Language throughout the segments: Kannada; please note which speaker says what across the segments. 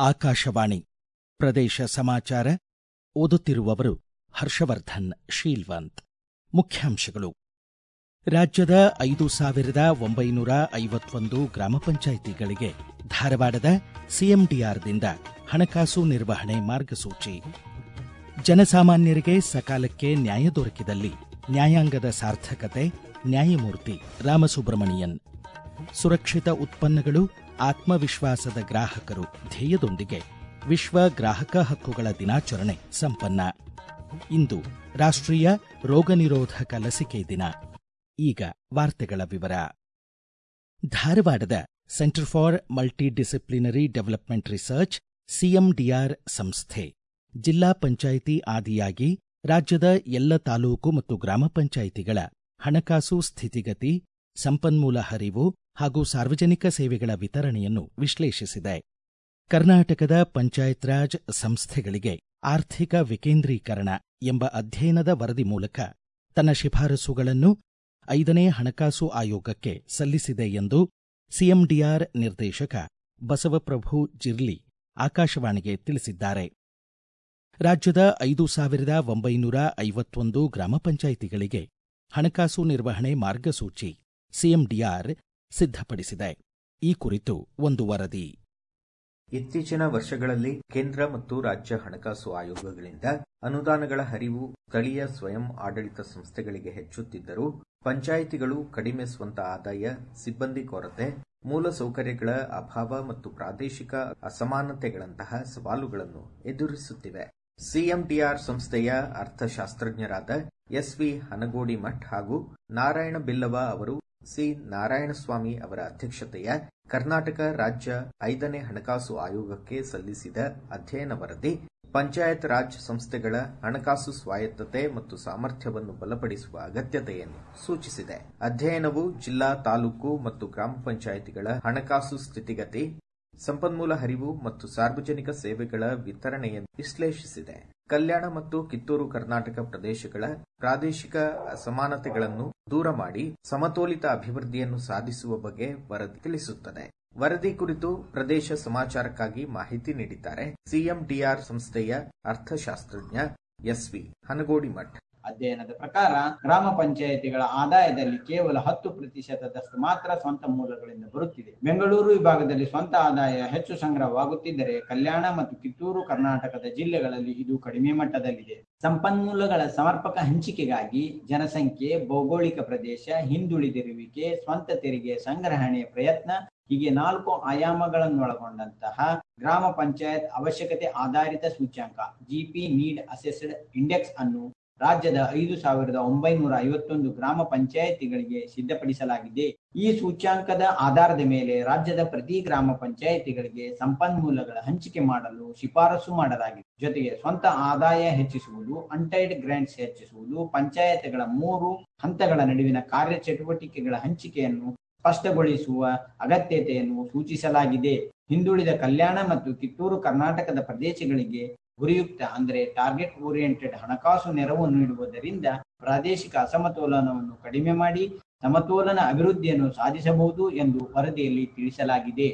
Speaker 1: ಆಕಾಶವಾಣಿ ಪ್ರದೇಶ ಸಮಾಚಾರ ಓದುತ್ತಿರುವವರು ಹರ್ಷವರ್ಧನ್ ಶೀಲ್ವಂತ್ ಮುಖ್ಯಾಂಶಗಳು ರಾಜ್ಯದ ಐದು ಸಾವಿರದ ಒಂಬೈನೂರ ಐವತ್ತೊಂದು ಗ್ರಾಮ ಪಂಚಾಯಿತಿಗಳಿಗೆ ಧಾರವಾಡದ ಸಿಎಂಡಿಆರ್ದಿಂದ ಹಣಕಾಸು ನಿರ್ವಹಣೆ ಮಾರ್ಗಸೂಚಿ ಜನಸಾಮಾನ್ಯರಿಗೆ ಸಕಾಲಕ್ಕೆ ನ್ಯಾಯ ದೊರಕಿದಲ್ಲಿ ನ್ಯಾಯಾಂಗದ ಸಾರ್ಥಕತೆ ನ್ಯಾಯಮೂರ್ತಿ ರಾಮಸುಬ್ರಮಣಿಯನ್ ಸುರಕ್ಷಿತ ಉತ್ಪನ್ನಗಳು ಆತ್ಮವಿಶ್ವಾಸದ ಗ್ರಾಹಕರು ಧ್ಯೇಯದೊಂದಿಗೆ ವಿಶ್ವ ಗ್ರಾಹಕ ಹಕ್ಕುಗಳ ದಿನಾಚರಣೆ ಸಂಪನ್ನ ಇಂದು ರಾಷ್ಟ್ರೀಯ ರೋಗ ನಿರೋಧಕ ಲಸಿಕೆ ದಿನ ಈಗ ವಾರ್ತೆಗಳ ವಿವರ ಧಾರವಾಡದ centre for multidisciplinary development research CMDR ಸಂಸ್ಥೆ ಜಿಲ್ಲಾ ಪಂಚಾಯಿತಿ ಆದಿಯಾಗಿ ರಾಜ್ಯದ ಎಲ್ಲ ತಾಲೂಕು ಮತ್ತು ಗ್ರಾಮ ಪಂಚಾಯಿತಿಗಳ ಹಣಕಾಸು ಸ್ಥಿತಿಗತಿ ಸಂಪನ್ಮೂಲ ಹರಿವು ಹಾಗೂ ಸಾರ್ವಜನಿಕ ಸೇವೆಗಳ ವಿತರಣೆಯನ್ನು ವಿಶ್ಲೇಷಿಸಿದೆ ಕರ್ನಾಟಕದ ಪಂಚಾಯತ್ ರಾಜ್ ಸಂಸ್ಥೆಗಳಿಗೆ ಆರ್ಥಿಕ ವಿಕೇಂದ್ರೀಕರಣ ಎಂಬ ಅಧ್ಯಯನದ ವರದಿ ಮೂಲಕ ತನ್ನ ಶಿಫಾರಸುಗಳನ್ನು ಐದನೇ ಹಣಕಾಸು ಆಯೋಗಕ್ಕೆ ಸಲ್ಲಿಸಿದೆ ಎಂದು ಸಿಎಂಡಿಆರ್ ನಿರ್ದೇಶಕ ಬಸವಪ್ರಭು ಜಿರ್ಲಿ ಆಕಾಶವಾಣಿಗೆ ತಿಳಿಸಿದ್ದಾರೆ ರಾಜ್ಯದ ಐದು ಸಾವಿರದ ಒಂಬೈನೂರ ಐವತ್ತೊಂದು ಗ್ರಾಮ ಪಂಚಾಯಿತಿಗಳಿಗೆ ಹಣಕಾಸು ನಿರ್ವಹಣೆ ಮಾರ್ಗಸೂಚಿ ಸಿಎಂಡಿಆರ್ ಸಿದ್ಧಪಡಿಸಿದೆ ಈ ಕುರಿತು ಒಂದು ವರದಿ
Speaker 2: ಇತ್ತೀಚಿನ ವರ್ಷಗಳಲ್ಲಿ ಕೇಂದ್ರ ಮತ್ತು ರಾಜ್ಯ ಹಣಕಾಸು ಆಯೋಗಗಳಿಂದ ಅನುದಾನಗಳ ಹರಿವು ಸ್ಥಳೀಯ ಸ್ವಯಂ ಆಡಳಿತ ಸಂಸ್ಥೆಗಳಿಗೆ ಹೆಚ್ಚುತ್ತಿದ್ದರೂ ಪಂಚಾಯಿತಿಗಳು ಕಡಿಮೆ ಸ್ವಂತ ಆದಾಯ ಸಿಬ್ಬಂದಿ ಕೊರತೆ ಮೂಲ ಸೌಕರ್ಯಗಳ ಅಭಾವ ಮತ್ತು ಪ್ರಾದೇಶಿಕ ಅಸಮಾನತೆಗಳಂತಹ ಸವಾಲುಗಳನ್ನು ಎದುರಿಸುತ್ತಿವೆ ಸಿಎಂಡಿಆರ್ ಸಂಸ್ಥೆಯ ಅರ್ಥಶಾಸ್ತ್ರಜ್ಞರಾದ ಎಸ್ವಿ ಹನಗೋಡಿ ಮಠ್ ಹಾಗೂ ನಾರಾಯಣ ಬಿಲ್ಲವ ಅವರು ಸಿ ನಾರಾಯಣಸ್ವಾಮಿ ಅವರ ಅಧ್ಯಕ್ಷತೆಯ ಕರ್ನಾಟಕ ರಾಜ್ಯ ಐದನೇ ಹಣಕಾಸು ಆಯೋಗಕ್ಕೆ ಸಲ್ಲಿಸಿದ ಅಧ್ಯಯನ ವರದಿ ಪಂಚಾಯತ್ ರಾಜ್ ಸಂಸ್ಥೆಗಳ ಹಣಕಾಸು ಸ್ವಾಯತ್ತತೆ ಮತ್ತು ಸಾಮರ್ಥ್ಯವನ್ನು ಬಲಪಡಿಸುವ ಅಗತ್ಯತೆಯನ್ನು ಸೂಚಿಸಿದೆ ಅಧ್ಯಯನವು ಜಿಲ್ಲಾ ತಾಲೂಕು ಮತ್ತು ಗ್ರಾಮ ಪಂಚಾಯಿತಿಗಳ ಹಣಕಾಸು ಸ್ಥಿತಿಗತಿ ಸಂಪನ್ಮೂಲ ಹರಿವು ಮತ್ತು ಸಾರ್ವಜನಿಕ ಸೇವೆಗಳ ವಿತರಣೆಯನ್ನು ವಿಶ್ಲೇಷಿಸಿದೆ ಕಲ್ಯಾಣ ಮತ್ತು ಕಿತ್ತೂರು ಕರ್ನಾಟಕ ಪ್ರದೇಶಗಳ ಪ್ರಾದೇಶಿಕ ಅಸಮಾನತೆಗಳನ್ನು ದೂರ ಮಾಡಿ ಸಮತೋಲಿತ ಅಭಿವೃದ್ಧಿಯನ್ನು ಸಾಧಿಸುವ ಬಗ್ಗೆ ವರದಿ ತಿಳಿಸುತ್ತದೆ ವರದಿ ಕುರಿತು ಪ್ರದೇಶ ಸಮಾಚಾರಕ್ಕಾಗಿ ಮಾಹಿತಿ ನೀಡಿದ್ದಾರೆ ಸಿಎಂಡಿಆರ್ ಸಂಸ್ಥೆಯ ಅರ್ಥಶಾಸ್ತ್ರಜ್ಞ ಎಸ್ವಿ ಹನಗೋಡಿ ಮಠ್
Speaker 3: ಅಧ್ಯಯನದ ಪ್ರಕಾರ ಗ್ರಾಮ ಪಂಚಾಯಿತಿಗಳ ಆದಾಯದಲ್ಲಿ ಕೇವಲ ಹತ್ತು ಪ್ರತಿಶತದಷ್ಟು ಮಾತ್ರ ಸ್ವಂತ ಮೂಲಗಳಿಂದ ಬರುತ್ತಿದೆ ಬೆಂಗಳೂರು ವಿಭಾಗದಲ್ಲಿ ಸ್ವಂತ ಆದಾಯ ಹೆಚ್ಚು ಸಂಗ್ರಹವಾಗುತ್ತಿದ್ದರೆ ಕಲ್ಯಾಣ ಮತ್ತು ಕಿತ್ತೂರು ಕರ್ನಾಟಕದ ಜಿಲ್ಲೆಗಳಲ್ಲಿ ಇದು ಕಡಿಮೆ ಮಟ್ಟದಲ್ಲಿದೆ ಸಂಪನ್ಮೂಲಗಳ ಸಮರ್ಪಕ ಹಂಚಿಕೆಗಾಗಿ ಜನಸಂಖ್ಯೆ ಭೌಗೋಳಿಕ ಪ್ರದೇಶ ಹಿಂದುಳಿದಿರುವಿಕೆ ಸ್ವಂತ ತೆರಿಗೆ ಸಂಗ್ರಹಣೆಯ ಪ್ರಯತ್ನ ಹೀಗೆ ನಾಲ್ಕು ಆಯಾಮಗಳನ್ನೊಳಗೊಂಡಂತಹ ಗ್ರಾಮ ಪಂಚಾಯತ್ ಅವಶ್ಯಕತೆ ಆಧಾರಿತ ಸೂಚ್ಯಾಂಕ ಜಿಪಿ ನೀಡ್ ಅಸೆಸ್ಡ್ ಇಂಡೆಕ್ಸ್ ಅನ್ನು ರಾಜ್ಯದ ಐದು ಸಾವಿರದ ಒಂಬೈನೂರ ಐವತ್ತೊಂದು ಗ್ರಾಮ ಪಂಚಾಯಿತಿಗಳಿಗೆ ಸಿದ್ಧಪಡಿಸಲಾಗಿದೆ ಈ ಸೂಚ್ಯಾಂಕದ ಆಧಾರದ ಮೇಲೆ ರಾಜ್ಯದ ಪ್ರತಿ ಗ್ರಾಮ ಪಂಚಾಯಿತಿಗಳಿಗೆ ಸಂಪನ್ಮೂಲಗಳ ಹಂಚಿಕೆ ಮಾಡಲು ಶಿಫಾರಸು ಮಾಡಲಾಗಿದೆ ಜೊತೆಗೆ ಸ್ವಂತ ಆದಾಯ ಹೆಚ್ಚಿಸುವುದು ಅನ್ಟೈಡ್ ಗ್ರಾಂಟ್ಸ್ ಹೆಚ್ಚಿಸುವುದು ಪಂಚಾಯತ್ಗಳ ಮೂರು ಹಂತಗಳ ನಡುವಿನ ಕಾರ್ಯಚಟುವಟಿಕೆಗಳ ಹಂಚಿಕೆಯನ್ನು ಸ್ಪಷ್ಟಗೊಳಿಸುವ ಅಗತ್ಯತೆಯನ್ನು ಸೂಚಿಸಲಾಗಿದೆ ಹಿಂದುಳಿದ ಕಲ್ಯಾಣ ಮತ್ತು ಕಿತ್ತೂರು ಕರ್ನಾಟಕದ ಪ್ರದೇಶಗಳಿಗೆ ಗುರಿಯುಕ್ತ ಅಂದರೆ ಟಾರ್ಗೆಟ್ ಓರಿಯೆಂಟೆಡ್ ಹಣಕಾಸು ನೆರವು ನೀಡುವುದರಿಂದ ಪ್ರಾದೇಶಿಕ ಅಸಮತೋಲನವನ್ನು ಕಡಿಮೆ ಮಾಡಿ ಸಮತೋಲನ ಅಭಿವೃದ್ಧಿಯನ್ನು ಸಾಧಿಸಬಹುದು ಎಂದು ವರದಿಯಲ್ಲಿ ತಿಳಿಸಲಾಗಿದೆ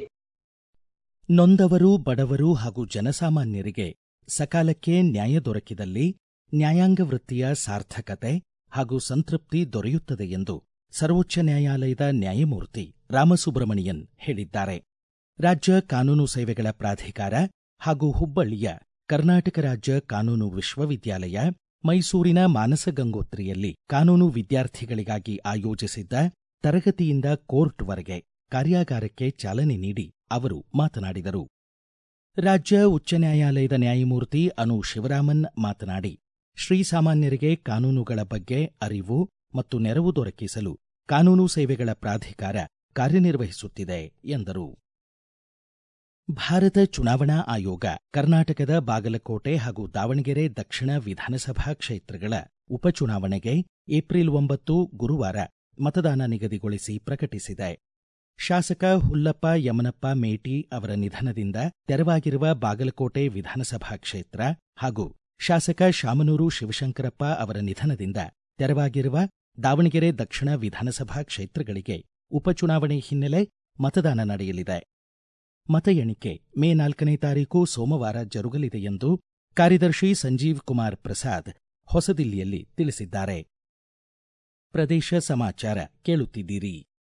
Speaker 1: ನೊಂದವರು ಬಡವರು ಹಾಗೂ ಜನಸಾಮಾನ್ಯರಿಗೆ ಸಕಾಲಕ್ಕೆ ನ್ಯಾಯ ದೊರಕಿದಲ್ಲಿ ನ್ಯಾಯಾಂಗ ವೃತ್ತಿಯ ಸಾರ್ಥಕತೆ ಹಾಗೂ ಸಂತೃಪ್ತಿ ದೊರೆಯುತ್ತದೆ ಎಂದು ಸರ್ವೋಚ್ಚ ನ್ಯಾಯಾಲಯದ ನ್ಯಾಯಮೂರ್ತಿ ರಾಮಸುಬ್ರಮಣಿಯನ್ ಹೇಳಿದ್ದಾರೆ ರಾಜ್ಯ ಕಾನೂನು ಸೇವೆಗಳ ಪ್ರಾಧಿಕಾರ ಹಾಗೂ ಹುಬ್ಬಳ್ಳಿಯ ಕರ್ನಾಟಕ ರಾಜ್ಯ ಕಾನೂನು ವಿಶ್ವವಿದ್ಯಾಲಯ ಮೈಸೂರಿನ ಮಾನಸ ಗಂಗೋತ್ರಿಯಲ್ಲಿ ಕಾನೂನು ವಿದ್ಯಾರ್ಥಿಗಳಿಗಾಗಿ ಆಯೋಜಿಸಿದ್ದ ತರಗತಿಯಿಂದ ಕೋರ್ಟ್ವರೆಗೆ ಕಾರ್ಯಾಗಾರಕ್ಕೆ ಚಾಲನೆ ನೀಡಿ ಅವರು ಮಾತನಾಡಿದರು ರಾಜ್ಯ ಉಚ್ಚ ನ್ಯಾಯಾಲಯದ ನ್ಯಾಯಮೂರ್ತಿ ಅನು ಶಿವರಾಮನ್ ಮಾತನಾಡಿ ಶ್ರೀಸಾಮಾನ್ಯರಿಗೆ ಕಾನೂನುಗಳ ಬಗ್ಗೆ ಅರಿವು ಮತ್ತು ನೆರವು ದೊರಕಿಸಲು ಕಾನೂನು ಸೇವೆಗಳ ಪ್ರಾಧಿಕಾರ ಕಾರ್ಯನಿರ್ವಹಿಸುತ್ತಿದೆ ಎಂದರು ಭಾರತ ಚುನಾವಣಾ ಆಯೋಗ ಕರ್ನಾಟಕದ ಬಾಗಲಕೋಟೆ ಹಾಗೂ ದಾವಣಗೆರೆ ದಕ್ಷಿಣ ವಿಧಾನಸಭಾ ಕ್ಷೇತ್ರಗಳ ಉಪಚುನಾವಣೆಗೆ ಏಪ್ರಿಲ್ ಒಂಬತ್ತು ಗುರುವಾರ ಮತದಾನ ನಿಗದಿಗೊಳಿಸಿ ಪ್ರಕಟಿಸಿದೆ ಶಾಸಕ ಹುಲ್ಲಪ್ಪ ಯಮನಪ್ಪ ಮೇಟಿ ಅವರ ನಿಧನದಿಂದ ತೆರವಾಗಿರುವ ಬಾಗಲಕೋಟೆ ವಿಧಾನಸಭಾ ಕ್ಷೇತ್ರ ಹಾಗೂ ಶಾಸಕ ಶಾಮನೂರು ಶಿವಶಂಕರಪ್ಪ ಅವರ ನಿಧನದಿಂದ ತೆರವಾಗಿರುವ ದಾವಣಗೆರೆ ದಕ್ಷಿಣ ವಿಧಾನಸಭಾ ಕ್ಷೇತ್ರಗಳಿಗೆ ಉಪಚುನಾವಣೆ ಹಿನ್ನೆಲೆ ಮತದಾನ ನಡೆಯಲಿದೆ ಮತ ಎಣಿಕೆ ಮೇ ನಾಲ್ಕನೇ ತಾರೀಕು ಸೋಮವಾರ ಜರುಗಲಿದೆ ಎಂದು ಕಾರ್ಯದರ್ಶಿ ಸಂಜೀವ್ ಕುಮಾರ್ ಪ್ರಸಾದ್ ಹೊಸದಿಲ್ಲಿಯಲ್ಲಿ ತಿಳಿಸಿದ್ದಾರೆ ಪ್ರದೇಶ ಸಮಾಚಾರ ಕೇಳುತ್ತಿದ್ದೀರಿ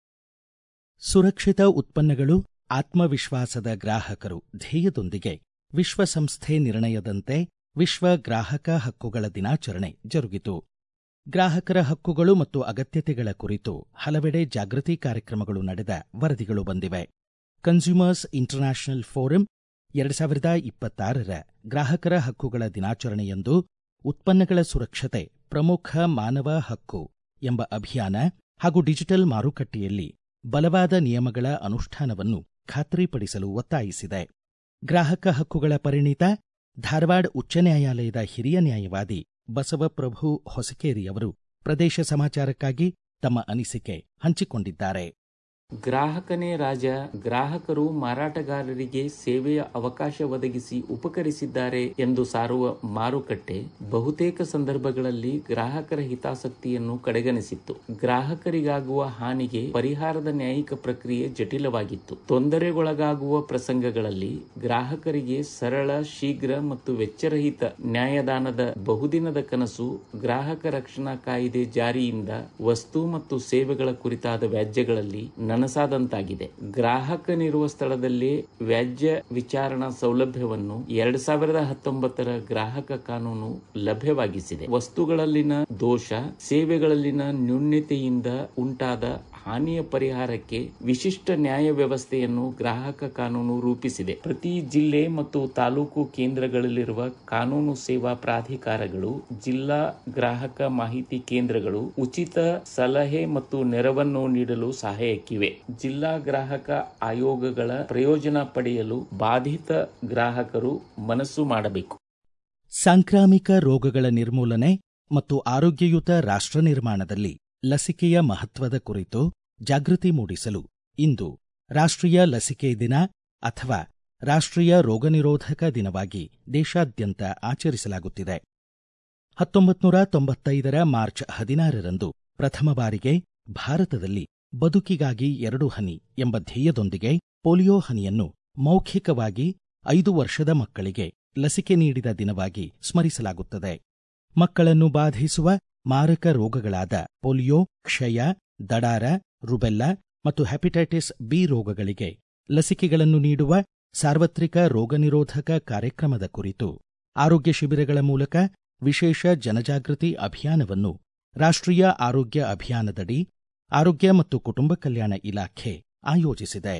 Speaker 1: ಸುರಕ್ಷಿತ ಉತ್ಪನ್ನಗಳು ಆತ್ಮವಿಶ್ವಾಸದ ಗ್ರಾಹಕರು ಧ್ಯೇಯದೊಂದಿಗೆ ವಿಶ್ವಸಂಸ್ಥೆ ನಿರ್ಣಯದಂತೆ ವಿಶ್ವ ಗ್ರಾಹಕ ಹಕ್ಕುಗಳ ದಿನಾಚರಣೆ ಜರುಗಿತು ಗ್ರಾಹಕರ ಹಕ್ಕುಗಳು ಮತ್ತು ಅಗತ್ಯತೆಗಳ ಕುರಿತು ಹಲವೆಡೆ ಜಾಗೃತಿ ಕಾರ್ಯಕ್ರಮಗಳು ನಡೆದ ವರದಿಗಳು ಬಂದಿವೆ ಕನ್ಸ್ಯೂಮರ್ಸ್ ಇಂಟರ್ನ್ಯಾಷನಲ್ ಫೋರಂ ಎರಡು ಸಾವಿರದ ಇಪ್ಪತ್ತಾರರ ಗ್ರಾಹಕರ ಹಕ್ಕುಗಳ ದಿನಾಚರಣೆಯಂದು ಉತ್ಪನ್ನಗಳ ಸುರಕ್ಷತೆ ಪ್ರಮುಖ ಮಾನವ ಹಕ್ಕು ಎಂಬ ಅಭಿಯಾನ ಹಾಗೂ ಡಿಜಿಟಲ್ ಮಾರುಕಟ್ಟೆಯಲ್ಲಿ ಬಲವಾದ ನಿಯಮಗಳ ಅನುಷ್ಠಾನವನ್ನು ಖಾತ್ರಿಪಡಿಸಲು ಒತ್ತಾಯಿಸಿದೆ ಗ್ರಾಹಕ ಹಕ್ಕುಗಳ ಪರಿಣಿತ ಧಾರವಾಡ ಉಚ್ಚ ನ್ಯಾಯಾಲಯದ ಹಿರಿಯ ನ್ಯಾಯವಾದಿ ಬಸವಪ್ರಭು ಹೊಸಕೇರಿಯವರು ಪ್ರದೇಶ ಸಮಾಚಾರಕ್ಕಾಗಿ ತಮ್ಮ ಅನಿಸಿಕೆ ಹಂಚಿಕೊಂಡಿದ್ದಾರೆ
Speaker 4: ಗ್ರಾಹಕನೇ ರಾಜ ಗ್ರಾಹಕರು ಮಾರಾಟಗಾರರಿಗೆ ಸೇವೆಯ ಅವಕಾಶ ಒದಗಿಸಿ ಉಪಕರಿಸಿದ್ದಾರೆ ಎಂದು ಸಾರುವ ಮಾರುಕಟ್ಟೆ ಬಹುತೇಕ ಸಂದರ್ಭಗಳಲ್ಲಿ ಗ್ರಾಹಕರ ಹಿತಾಸಕ್ತಿಯನ್ನು ಕಡೆಗಣಿಸಿತ್ತು ಗ್ರಾಹಕರಿಗಾಗುವ ಹಾನಿಗೆ ಪರಿಹಾರದ ನ್ಯಾಯಿಕ ಪ್ರಕ್ರಿಯೆ ಜಟಿಲವಾಗಿತ್ತು ತೊಂದರೆಗೊಳಗಾಗುವ ಪ್ರಸಂಗಗಳಲ್ಲಿ ಗ್ರಾಹಕರಿಗೆ ಸರಳ ಶೀಘ್ರ ಮತ್ತು ವೆಚ್ಚರಹಿತ ನ್ಯಾಯದಾನದ ಬಹುದಿನದ ಕನಸು ಗ್ರಾಹಕ ರಕ್ಷಣಾ ಕಾಯ್ದೆ ಜಾರಿಯಿಂದ ವಸ್ತು ಮತ್ತು ಸೇವೆಗಳ ಕುರಿತಾದ ವ್ಯಾಜ್ಯಗಳಲ್ಲಿ ನನಸಾದಂತಾಗಿದೆ ಗ್ರಾಹಕನಿರುವ ಸ್ಥಳದಲ್ಲೇ ವ್ಯಾಜ್ಯ ವಿಚಾರಣಾ ಸೌಲಭ್ಯವನ್ನು ಎರಡ್ ಸಾವಿರದ ಹತ್ತೊಂಬತ್ತರ ಗ್ರಾಹಕ ಕಾನೂನು ಲಭ್ಯವಾಗಿಸಿದೆ ವಸ್ತುಗಳಲ್ಲಿನ ದೋಷ ಸೇವೆಗಳಲ್ಲಿನ ನ್ಯೂನ್ಯತೆಯಿಂದ ಉಂಟಾದ ಹಾನಿಯ ಪರಿಹಾರಕ್ಕೆ ವಿಶಿಷ್ಟ ನ್ಯಾಯ ವ್ಯವಸ್ಥೆಯನ್ನು ಗ್ರಾಹಕ ಕಾನೂನು ರೂಪಿಸಿದೆ ಪ್ರತಿ ಜಿಲ್ಲೆ ಮತ್ತು ತಾಲೂಕು ಕೇಂದ್ರಗಳಲ್ಲಿರುವ ಕಾನೂನು ಸೇವಾ ಪ್ರಾಧಿಕಾರಗಳು ಜಿಲ್ಲಾ ಗ್ರಾಹಕ ಮಾಹಿತಿ ಕೇಂದ್ರಗಳು ಉಚಿತ ಸಲಹೆ ಮತ್ತು ನೆರವನ್ನು ನೀಡಲು ಸಹಾಯಕ್ಕಿವೆ ಜಿಲ್ಲಾ ಗ್ರಾಹಕ ಆಯೋಗಗಳ ಪ್ರಯೋಜನ ಪಡೆಯಲು ಬಾಧಿತ ಗ್ರಾಹಕರು ಮನಸ್ಸು ಮಾಡಬೇಕು
Speaker 1: ಸಾಂಕ್ರಾಮಿಕ ರೋಗಗಳ ನಿರ್ಮೂಲನೆ ಮತ್ತು ಆರೋಗ್ಯಯುತ ರಾಷ್ಟ್ರ ನಿರ್ಮಾಣದಲ್ಲಿ ಲಸಿಕೆಯ ಮಹತ್ವದ ಕುರಿತು ಜಾಗೃತಿ ಮೂಡಿಸಲು ಇಂದು ರಾಷ್ಟ್ರೀಯ ಲಸಿಕೆ ದಿನ ಅಥವಾ ರಾಷ್ಟ್ರೀಯ ರೋಗನಿರೋಧಕ ದಿನವಾಗಿ ದೇಶಾದ್ಯಂತ ಆಚರಿಸಲಾಗುತ್ತಿದೆ ಹತ್ತೊಂಬತ್ತು ತೊಂಬತ್ತೈದರ ಮಾರ್ಚ್ ಹದಿನಾರರಂದು ಪ್ರಥಮ ಬಾರಿಗೆ ಭಾರತದಲ್ಲಿ ಬದುಕಿಗಾಗಿ ಎರಡು ಹನಿ ಎಂಬ ಧ್ಯೇಯದೊಂದಿಗೆ ಪೋಲಿಯೋ ಹನಿಯನ್ನು ಮೌಖಿಕವಾಗಿ ಐದು ವರ್ಷದ ಮಕ್ಕಳಿಗೆ ಲಸಿಕೆ ನೀಡಿದ ದಿನವಾಗಿ ಸ್ಮರಿಸಲಾಗುತ್ತದೆ ಮಕ್ಕಳನ್ನು ಬಾಧಿಸುವ ಮಾರಕ ರೋಗಗಳಾದ ಪೋಲಿಯೋ ಕ್ಷಯ ದಡಾರ ರುಬೆಲ್ಲಾ ಮತ್ತು ಹೆಪಟೈಟಿಸ್ ಬಿ ರೋಗಗಳಿಗೆ ಲಸಿಕೆಗಳನ್ನು ನೀಡುವ ಸಾರ್ವತ್ರಿಕ ರೋಗನಿರೋಧಕ ಕಾರ್ಯಕ್ರಮದ ಕುರಿತು ಆರೋಗ್ಯ ಶಿಬಿರಗಳ ಮೂಲಕ ವಿಶೇಷ ಜನಜಾಗೃತಿ ಅಭಿಯಾನವನ್ನು ರಾಷ್ಟ್ರೀಯ ಆರೋಗ್ಯ ಅಭಿಯಾನದಡಿ ಆರೋಗ್ಯ ಮತ್ತು ಕುಟುಂಬ ಕಲ್ಯಾಣ ಇಲಾಖೆ ಆಯೋಜಿಸಿದೆ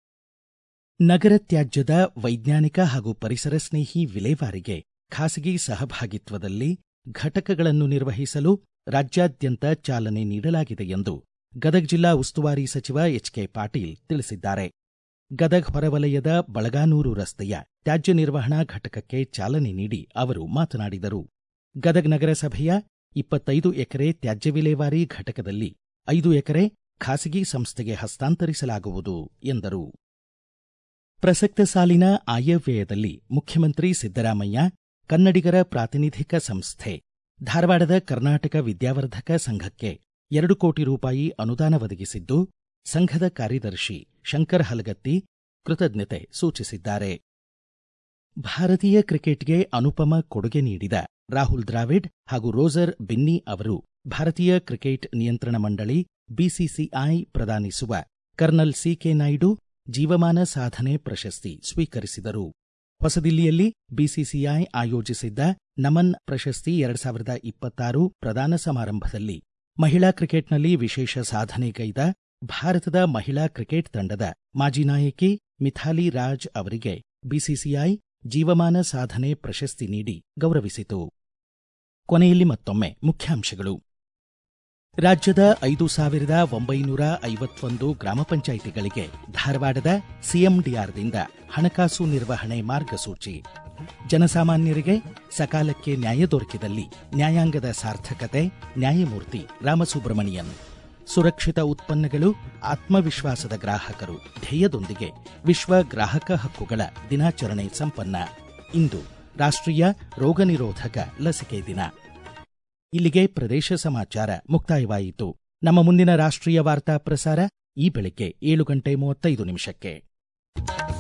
Speaker 1: ನಗರ ತ್ಯಾಜ್ಯದ ವೈಜ್ಞಾನಿಕ ಹಾಗೂ ಪರಿಸರ ಸ್ನೇಹಿ ವಿಲೇವಾರಿಗೆ ಖಾಸಗಿ ಸಹಭಾಗಿತ್ವದಲ್ಲಿ ಘಟಕಗಳನ್ನು ನಿರ್ವಹಿಸಲು ರಾಜ್ಯಾದ್ಯಂತ ಚಾಲನೆ ನೀಡಲಾಗಿದೆ ಎಂದು ಗದಗ ಜಿಲ್ಲಾ ಉಸ್ತುವಾರಿ ಸಚಿವ ಎಚ್ಕೆ ಪಾಟೀಲ್ ತಿಳಿಸಿದ್ದಾರೆ ಗದಗ ಹೊರವಲಯದ ಬಳಗಾನೂರು ರಸ್ತೆಯ ತ್ಯಾಜ್ಯ ನಿರ್ವಹಣಾ ಘಟಕಕ್ಕೆ ಚಾಲನೆ ನೀಡಿ ಅವರು ಮಾತನಾಡಿದರು ಗದಗ ನಗರಸಭೆಯ ಇಪ್ಪತ್ತೈದು ಎಕರೆ ತ್ಯಾಜ್ಯ ವಿಲೇವಾರಿ ಘಟಕದಲ್ಲಿ ಐದು ಎಕರೆ ಖಾಸಗಿ ಸಂಸ್ಥೆಗೆ ಹಸ್ತಾಂತರಿಸಲಾಗುವುದು ಎಂದರು ಪ್ರಸಕ್ತ ಸಾಲಿನ ಆಯವ್ಯಯದಲ್ಲಿ ಮುಖ್ಯಮಂತ್ರಿ ಸಿದ್ದರಾಮಯ್ಯ ಕನ್ನಡಿಗರ ಪ್ರಾತಿನಿಧಿಕ ಸಂಸ್ಥೆ ಧಾರವಾಡದ ಕರ್ನಾಟಕ ವಿದ್ಯಾವರ್ಧಕ ಸಂಘಕ್ಕೆ ಎರಡು ಕೋಟಿ ರೂಪಾಯಿ ಅನುದಾನ ಒದಗಿಸಿದ್ದು ಸಂಘದ ಕಾರ್ಯದರ್ಶಿ ಶಂಕರ್ ಹಲಗತ್ತಿ ಕೃತಜ್ಞತೆ ಸೂಚಿಸಿದ್ದಾರೆ ಭಾರತೀಯ ಕ್ರಿಕೆಟ್ಗೆ ಅನುಪಮ ಕೊಡುಗೆ ನೀಡಿದ ರಾಹುಲ್ ದ್ರಾವಿಡ್ ಹಾಗೂ ರೋಜರ್ ಬಿನ್ನಿ ಅವರು ಭಾರತೀಯ ಕ್ರಿಕೆಟ್ ನಿಯಂತ್ರಣ ಮಂಡಳಿ ಬಿಸಿಸಿಐ ಪ್ರದಾನಿಸುವ ಕರ್ನಲ್ ಸಿಕೆ ನಾಯ್ಡು ಜೀವಮಾನ ಸಾಧನೆ ಪ್ರಶಸ್ತಿ ಸ್ವೀಕರಿಸಿದರು ಹೊಸದಿಲ್ಲಿಯಲ್ಲಿ ಬಿಸಿಸಿಐ ಆಯೋಜಿಸಿದ್ದ ನಮನ್ ಪ್ರಶಸ್ತಿ ಎರಡ್ ಸಾವಿರದ ಇಪ್ಪತ್ತಾರು ಪ್ರದಾನ ಸಮಾರಂಭದಲ್ಲಿ ಮಹಿಳಾ ಕ್ರಿಕೆಟ್ನಲ್ಲಿ ವಿಶೇಷ ಸಾಧನೆಗೈದ ಭಾರತದ ಮಹಿಳಾ ಕ್ರಿಕೆಟ್ ತಂಡದ ಮಾಜಿ ನಾಯಕಿ ಮಿಥಾಲಿ ರಾಜ್ ಅವರಿಗೆ ಬಿಸಿಸಿಐ ಜೀವಮಾನ ಸಾಧನೆ ಪ್ರಶಸ್ತಿ ನೀಡಿ ಗೌರವಿಸಿತು ಕೊನೆಯಲ್ಲಿ ಮತ್ತೊಮ್ಮೆ ಮುಖ್ಯಾಂಶಗಳು ರಾಜ್ಯದ ಐದು ಸಾವಿರದ ಒಂಬೈನೂರ ಐವತ್ತೊಂದು ಗ್ರಾಮ ಪಂಚಾಯಿತಿಗಳಿಗೆ ಧಾರವಾಡದ ಸಿಎಂಡಿಆರ್ದಿಂದ ಹಣಕಾಸು ನಿರ್ವಹಣೆ ಮಾರ್ಗಸೂಚಿ ಜನಸಾಮಾನ್ಯರಿಗೆ ಸಕಾಲಕ್ಕೆ ನ್ಯಾಯ ದೊರಕಿದಲ್ಲಿ ನ್ಯಾಯಾಂಗದ ಸಾರ್ಥಕತೆ ನ್ಯಾಯಮೂರ್ತಿ ರಾಮಸುಬ್ರಮಣಿಯನ್ ಸುರಕ್ಷಿತ ಉತ್ಪನ್ನಗಳು ಆತ್ಮವಿಶ್ವಾಸದ ಗ್ರಾಹಕರು ಧ್ಯೇಯದೊಂದಿಗೆ ವಿಶ್ವ ಗ್ರಾಹಕ ಹಕ್ಕುಗಳ ದಿನಾಚರಣೆ ಸಂಪನ್ನ ಇಂದು ರಾಷ್ಟ್ರೀಯ ರೋಗ ನಿರೋಧಕ ಲಸಿಕೆ ದಿನ ಇಲ್ಲಿಗೆ ಪ್ರದೇಶ ಸಮಾಚಾರ ಮುಕ್ತಾಯವಾಯಿತು ನಮ್ಮ ಮುಂದಿನ ರಾಷ್ಟ್ರೀಯ ವಾರ್ತಾ ಪ್ರಸಾರ ಈ ಬೆಳಿಗ್ಗೆ ಏಳು ಗಂಟೆ ಮೂವತ್ತೈದು ನಿಮಿಷಕ್ಕೆ